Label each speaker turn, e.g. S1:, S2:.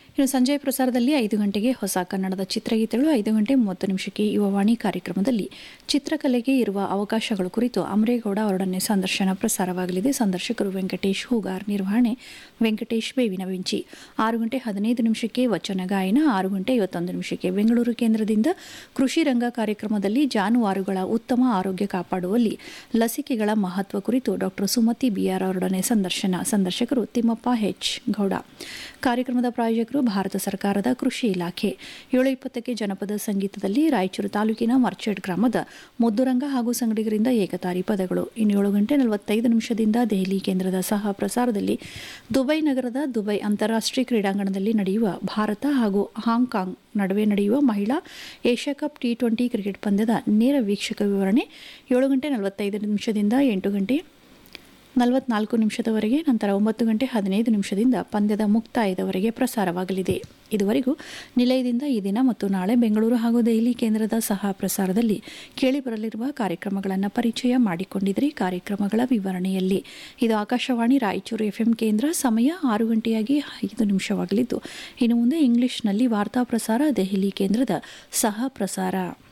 S1: ಇನ್ನು ಸಂಜೆ ಪ್ರಸಾರದಲ್ಲಿ ಐದು ಗಂಟೆಗೆ ಹೊಸ ಕನ್ನಡದ ಚಿತ್ರಗೀತೆಗಳು ಐದು ಗಂಟೆ ಮೂವತ್ತು ನಿಮಿಷಕ್ಕೆ ಯುವವಾಣಿ ಕಾರ್ಯಕ್ರಮದಲ್ಲಿ ಚಿತ್ರಕಲೆಗೆ ಇರುವ ಅವಕಾಶಗಳು ಕುರಿತು ಅಮರೇಗೌಡ ಅವರೊಡನೆ ಸಂದರ್ಶನ ಪ್ರಸಾರವಾಗಲಿದೆ ಸಂದರ್ಶಕರು ವೆಂಕಟೇಶ್ ಹೂಗಾರ್ ನಿರ್ವಹಣೆ ವೆಂಕಟೇಶ್ ಬೇವಿನ ವಿಂಚಿ ಆರು ಗಂಟೆ ಹದಿನೈದು ನಿಮಿಷಕ್ಕೆ ವಚನ ಗಾಯನ ಆರು ಗಂಟೆ ಐವತ್ತೊಂದು ನಿಮಿಷಕ್ಕೆ ಬೆಂಗಳೂರು ಕೇಂದ್ರದಿಂದ ಕೃಷಿ ರಂಗ ಕಾರ್ಯಕ್ರಮದಲ್ಲಿ ಜಾನುವಾರುಗಳ ಉತ್ತಮ ಆರೋಗ್ಯ ಕಾಪಾಡುವಲ್ಲಿ ಲಸಿಕೆಗಳ ಮಹತ್ವ ಕುರಿತು ಡಾಕ್ಟರ್ ಸುಮತಿ ಬಿಆರ್ ಅವರೊಡನೆ ಸಂದರ್ಶನ ಸಂದರ್ಶಕರು ತಿಮ್ಮಪ್ಪ ಹೆಚ್ ಗೌಡ ಕಾರ್ಯಕ್ರಮದ ಪ್ರಾಯೋಜಕರು ಭಾರತ ಸರ್ಕಾರದ ಕೃಷಿ ಇಲಾಖೆ ಏಳು ಇಪ್ಪತ್ತಕ್ಕೆ ಜನಪದ ಸಂಗೀತದಲ್ಲಿ ರಾಯಚೂರು ತಾಲೂಕಿನ ಮರ್ಚೆಡ್ ಗ್ರಾಮದ ಮುದ್ದುರಂಗ ಹಾಗೂ ಸಂಗಡಿಗರಿಂದ ಏಕತಾರಿ ಪದಗಳು ಇನ್ನು ಏಳು ಗಂಟೆ ನಲವತ್ತೈದು ನಿಮಿಷದಿಂದ ದೆಹಲಿ ಕೇಂದ್ರದ ಸಹ ಪ್ರಸಾರದಲ್ಲಿ ದುಬೈ ನಗರದ ದುಬೈ ಅಂತಾರಾಷ್ಟ್ರೀಯ ಕ್ರೀಡಾಂಗಣದಲ್ಲಿ ನಡೆಯುವ ಭಾರತ ಹಾಗೂ ಹಾಂಗ್ಕಾಂಗ್ ನಡುವೆ ನಡೆಯುವ ಮಹಿಳಾ Asia cup T twenty cricket ಪಂದ್ಯದ ನೇರ ವೀಕ್ಷಕ ವಿವರಣೆ ಏಳು ಗಂಟೆ ನಲವತ್ತೈದು ನಿಮಿಷದಿಂದ ಎಂಟು ಗಂಟೆ ನಲವತ್ನಾಲ್ಕು ನಿಮಿಷದವರೆಗೆ ನಂತರ ಒಂಬತ್ತು ಗಂಟೆ ಹದಿನೈದು ನಿಮಿಷದಿಂದ ಪಂದ್ಯದ ಮುಕ್ತಾಯದವರೆಗೆ ಪ್ರಸಾರವಾಗಲಿದೆ ಇದುವರೆಗೂ ನಿಲಯದಿಂದ ಈ ದಿನ ಮತ್ತು ನಾಳೆ ಬೆಂಗಳೂರು ಹಾಗೂ ದೆಹಲಿ ಕೇಂದ್ರದ ಸಹ ಪ್ರಸಾರದಲ್ಲಿ ಕೇಳಿಬರಲಿರುವ ಕಾರ್ಯಕ್ರಮಗಳನ್ನು ಪರಿಚಯ ಮಾಡಿಕೊಂಡಿದ್ರಿ ಕಾರ್ಯಕ್ರಮಗಳ ವಿವರಣೆಯಲ್ಲಿ ಇದು ಆಕಾಶವಾಣಿ ರಾಯಚೂರು ಎಫ್ಎಂ ಕೇಂದ್ರ ಸಮಯ ಆರು ಗಂಟೆಯಾಗಿ ಐದು ನಿಮಿಷವಾಗಲಿದ್ದು ಇನ್ನು ಮುಂದೆ ಇಂಗ್ಲಿಷ್ನಲ್ಲಿ ವಾರ್ತಾ ಪ್ರಸಾರ ದೆಹಲಿ ಕೇಂದ್ರದ ಸಹ ಪ್ರಸಾರ